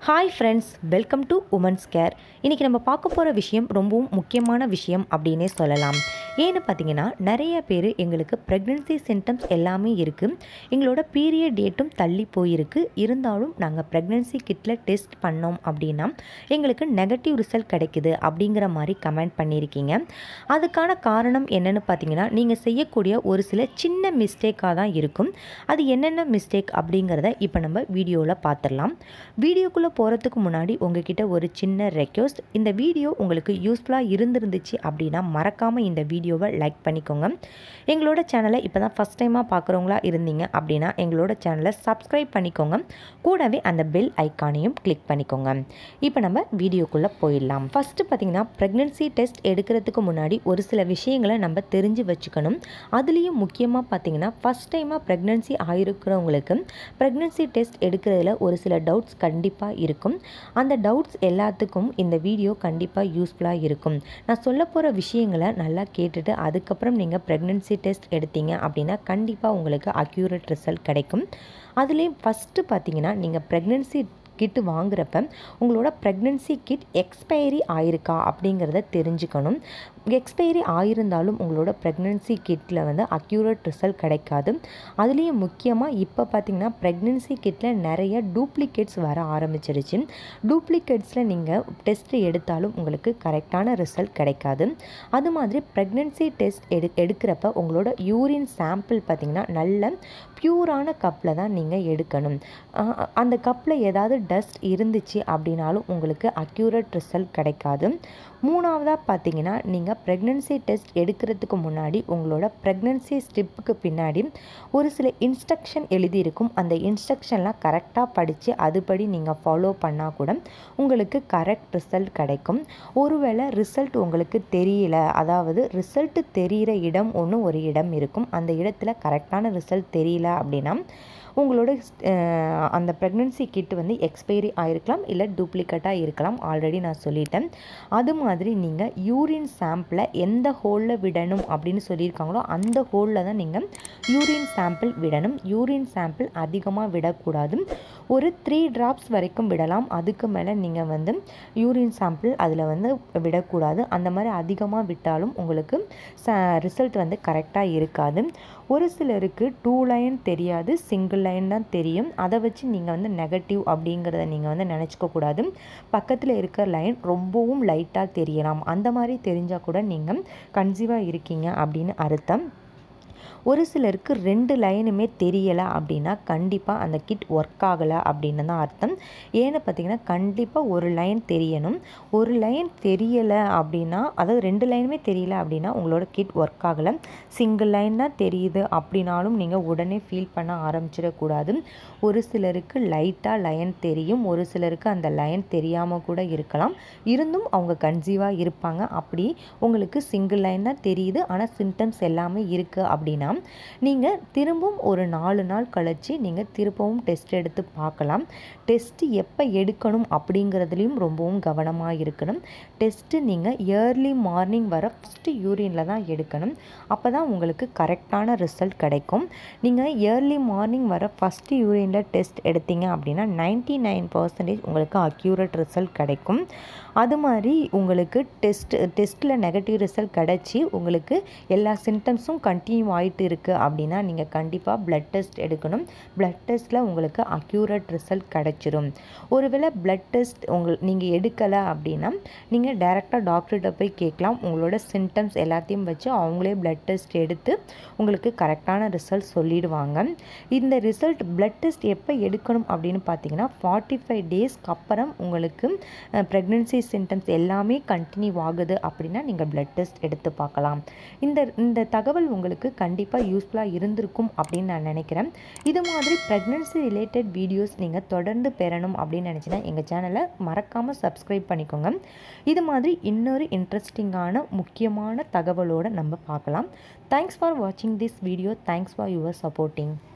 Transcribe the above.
hi friends welcome to women's care இன்றைக்கி நம்ம பார்க்க போகிற விஷயம் ரொம்பவும் முக்கியமான விஷயம் அப்படின்னே சொல்லலாம் ஏன்னு பார்த்தீங்கன்னா நிறைய பேர் எங்களுக்கு ப்ரெக்னென்சி சிம்டம்ஸ் எல்லாமே இருக்குது எங்களோட பீரியட் டேட்டும் தள்ளி போயிருக்கு இருந்தாலும் நாங்கள் ப்ரெக்னென்சி கிட்டில் டெஸ்ட் பண்ணோம் அப்படின்னா எங்களுக்கு நெகட்டிவ் ரிசல்ட் கிடைக்குது அப்படிங்கிற மாதிரி கமெண்ட் பண்ணியிருக்கீங்க அதுக்கான காரணம் என்னென்னு பார்த்தீங்கன்னா நீங்கள் செய்யக்கூடிய ஒரு சில சின்ன மிஸ்டேக்காக தான் இருக்கும் அது என்னென்ன மிஸ்டேக் அப்படிங்கிறத இப்போ நம்ம வீடியோவில் பார்த்துடலாம் வீடியோக்குள்ளே போகிறதுக்கு முன்னாடி உங்ககிட்ட ஒரு சின்ன ரெக்வஸ்ட் இந்த வீடியோ உங்களுக்கு யூஸ்ஃபுல்லாக இருந்திருந்துச்சு அப்படின்னா மறக்காமல் இந்த வீடியோவை லைக் பண்ணிக்கோங்க எங்களோட சேனலை இப்போ தான் ஃபஸ்ட் டைமாக பார்க்குறவங்களா இருந்தீங்க அப்படின்னா எங்களோட சேனலை சப்ஸ்கிரைப் பண்ணிக்கோங்க கூடவே அந்த பெல் ஐக்கானையும் கிளிக் பண்ணிக்கோங்க இப்போ நம்ம வீடியோக்குள்ளே போயிடலாம் ஃபஸ்ட்டு பார்த்தீங்கன்னா ப்ரெக்னென்சி டெஸ்ட் எடுக்கிறதுக்கு முன்னாடி ஒரு சில விஷயங்களை நம்ம தெரிஞ்சு வச்சுக்கணும் அதுலேயும் முக்கியமாக பார்த்தீங்கன்னா ஃபஸ்ட் டைமாக ப்ரெக்னென்சி ஆகிருக்கிறவங்களுக்கு ப்ரெக்னென்சி டெஸ்ட் எடுக்கிறதுல ஒரு சில டவுட்ஸ் கண்டிப்பாக இருக்கும் அந்த டவுட்ஸ் எல்லாத்துக்கும் இந்த வீடியோ கண்டிப்பாக யூஸ்ஃபுல்லாக இருக்கும் நான் சொல்ல போகிற விஷயங்களை நல்லா கேட்டுட்டு அதுக்கப்புறம் நீங்கள் ப்ரெக்னென்சி டெஸ்ட் எடுத்தீங்க அப்படின்னா கண்டிப்பாக உங்களுக்கு அக்யூரேட் ரிசல்ட் கிடைக்கும் அதுலேயும் ஃபஸ்ட்டு பார்த்தீங்கன்னா நீங்கள் ப்ரெக்னென்சி கிட் வாங்குறப்ப உங்களோட ப்ரெக்னென்சி கிட் எக்ஸ்பைரி ஆயிருக்கா அப்படிங்கிறத தெரிஞ்சுக்கணும் எக்ஸ்பைரி ஆயிருந்தாலும் உங்களோட ப்ரெக்னென்சி கிட்டில் வந்து அக்யூரேட் ரிசல்ட் கிடைக்காது அதுலேயும் முக்கியமாக இப்போ பார்த்தீங்கன்னா ப்ரெக்னென்சி கிட்டில் நிறைய டூப்ளிகேட்ஸ் வர ஆரம்பிச்சிருச்சு டூப்ளிகேட்ஸில் நீங்கள் டெஸ்ட் எடுத்தாலும் உங்களுக்கு கரெக்டான ரிசல்ட் கிடைக்காது அது மாதிரி ப்ரெக்னென்சி டெஸ்ட் எடு எடுக்கிறப்ப உங்களோட யூரின் சாம்பிள் பார்த்திங்கன்னா நல்ல ப்யூரான கப்பில் தான் நீங்கள் எடுக்கணும் அந்த கப்பில் ஏதாவது டஸ்ட் இருந்துச்சு அப்படின்னாலும் உங்களுக்கு அக்யூரேட் ரிசல்ட் கிடைக்காது மூணாவதாக பார்த்தீங்கன்னா நீங்கள் ப்ரெக்னென்சி டெஸ்ட் எடுக்கிறதுக்கு முன்னாடி உங்களோட ப்ரெக்னென்சி ஸ்ட்ரிப்புக்கு பின்னாடி ஒரு சில இன்ஸ்ட்ரக்ஷன் எழுதியிருக்கும் அந்த இன்ஸ்ட்ரக்ஷன்லாம் கரெக்டாக படித்து அதுபடி நீங்கள் ஃபாலோ பண்ணால் கூட உங்களுக்கு கரெக்ட் ரிசல்ட் கிடைக்கும் ஒருவேளை ரிசல்ட் உங்களுக்கு தெரியல அதாவது ரிசல்ட்டு தெரிகிற இடம் ஒன்று ஒரு இடம் இருக்கும் அந்த இடத்துல கரெக்டான ரிசல்ட் தெரியல அப்படின்னா உங்களோட அந்த ப்ரெக்னென்சி கிட் வந்து எக்ஸ்பைரி ஆகிருக்கலாம் இல்லை டூப்ளிகேட்டாக இருக்கலாம் ஆல்ரெடி நான் சொல்லிட்டேன் அது மாதிரி நீங்கள் யூரின் சாம்பிளை எந்த ஹோலில் விடணும் அப்படின்னு சொல்லியிருக்காங்களோ அந்த ஹோலில் தான் நீங்கள் யூரின் சாம்பிள் விடணும் யூரின் சாம்பிள் அதிகமாக விடக்கூடாது ஒரு த்ரீ ட்ராப்ஸ் வரைக்கும் விடலாம் அதுக்கு மேலே நீங்கள் வந்து யூரின் சாம்பிள் அதில் வந்து விடக்கூடாது அந்த மாதிரி அதிகமாக விட்டாலும் உங்களுக்கு ச ரிசல்ட் வந்து கரெக்டாக இருக்காது ஒரு சிலருக்கு டூ லைன் தெரியாது சிங்கிள் லைன் தான் தெரியும் அதை வச்சு நீங்கள் வந்து நெகட்டிவ் அப்படிங்கிறத நீங்கள் வந்து நினச்சிக்க கூடாது பக்கத்தில் இருக்கிற லைன் ரொம்பவும் லைட்டாக தெரியலாம் அந்த மாதிரி தெரிஞ்சால் கூட நீங்கள் கன்சீவாக இருக்கீங்க அப்படின்னு அர்த்தம் ஒரு சிலருக்கு ரெண்டு லைனுமே தெரியலை அப்படின்னா கண்டிப்பாக அந்த கிட் ஒர்க் ஆகலை அப்படின்னு தான் அர்த்தம் ஏன்னு பார்த்தீங்கன்னா கண்டிப்பாக ஒரு லைன் தெரியணும் ஒரு லைன் தெரியலை அப்படின்னா அதாவது ரெண்டு லைனுமே தெரியல அப்படின்னா உங்களோட கிட் ஒர்க் ஆகலை சிங்கிள் லைன் தான் தெரியுது அப்படின்னாலும் நீங்கள் உடனே ஃபீல் பண்ண ஆரம்பிச்சிடக்கூடாது ஒரு சிலருக்கு லைட்டாக லைன் தெரியும் ஒரு சிலருக்கு அந்த லைன் தெரியாமல் கூட இருக்கலாம் இருந்தும் அவங்க கன்சீவாக இருப்பாங்க அப்படி உங்களுக்கு சிங்கிள் லைன் தான் தெரியுது ஆனால் சிம்டம்ஸ் எல்லாமே இருக்குது அப்படின்னா நீங்கள் திரும்பவும் ஒரு நாலு நாள் கழித்து நீங்கள் திரும்பவும் டெஸ்ட் எடுத்து பார்க்கலாம் டெஸ்ட்டு எப்போ எடுக்கணும் அப்படிங்கிறதுலையும் ரொம்பவும் கவனமாக இருக்கணும் டெஸ்ட்டு நீங்கள் இயர்லி மார்னிங் வர ஃபஸ்ட்டு யூரினில் தான் எடுக்கணும் அப்போ தான் உங்களுக்கு கரெக்டான ரிசல்ட் கிடைக்கும் நீங்கள் இயர்லி மார்னிங் வர ஃபஸ்ட்டு யூரினில் டெஸ்ட் எடுத்தீங்க அப்படின்னா நைன்ட்டி நைன் பர்சன்டேஜ் உங்களுக்கு அக்யூரேட் ரிசல்ட் கிடைக்கும் அது மாதிரி உங்களுக்கு டெஸ்ட் டெஸ்ட்டில் நெகட்டிவ் ரிசல்ட் கிடச்சி உங்களுக்கு எல்லா சிம்டம்ஸும் கண்டினியூ ஆகிட்டு இருக்குது அப்படின்னா நீங்கள் கண்டிப்பாக ப்ளட் டெஸ்ட் எடுக்கணும் ப்ளட் டெஸ்ட்டில் உங்களுக்கு அக்யூரேட் ரிசல்ட் கிடச்சிரும் ஒருவேளை ப்ளட் டெஸ்ட் உங்கள் நீங்கள் எடுக்கலை அப்படின்னா நீங்கள் டேரெக்டாக டாக்டர்கிட்ட போய் கேட்கலாம் உங்களோட சிம்டம்ஸ் எல்லாத்தையும் வச்சு அவங்களே ப்ளட் டெஸ்ட் எடுத்து உங்களுக்கு கரெக்டான ரிசல்ட் சொல்லிடுவாங்க இந்த ரிசல்ட் ப்ளட் டெஸ்ட் எப்போ எடுக்கணும் அப்படின்னு பார்த்தீங்கன்னா ஃபார்ட்டி ஃபைவ் டேஸ்க்கு அப்புறம் உங்களுக்கு ப்ரெக்னென்சி சிம்டம்ஸ் எல்லாமே கண்டினியூ ஆகுது அப்படின்னா நீங்கள் ப்ளட் டெஸ்ட் எடுத்து பார்க்கலாம் இந்த இந்த தகவல் உங்களுக்கு கண்டிப்பாக யூஸ்ஃபுல்லாக இருந்திருக்கும் அப்படின்னு நான் நினைக்கிறேன் இது மாதிரி ப்ரெக்னென்சி ரிலேட்டட் வீடியோஸ் நீங்கள் தொடர்ந்து பெறணும் அப்படின்னு நினச்சினா எங்கள் சேனலை மறக்காமல் சப்ஸ்கிரைப் பண்ணிக்கோங்க இது மாதிரி இன்னொரு இன்ட்ரெஸ்டிங்கான முக்கியமான தகவலோடு நம்ம பார்க்கலாம் தேங்க்ஸ் ஃபார் வாட்சிங் this video thanks for your supporting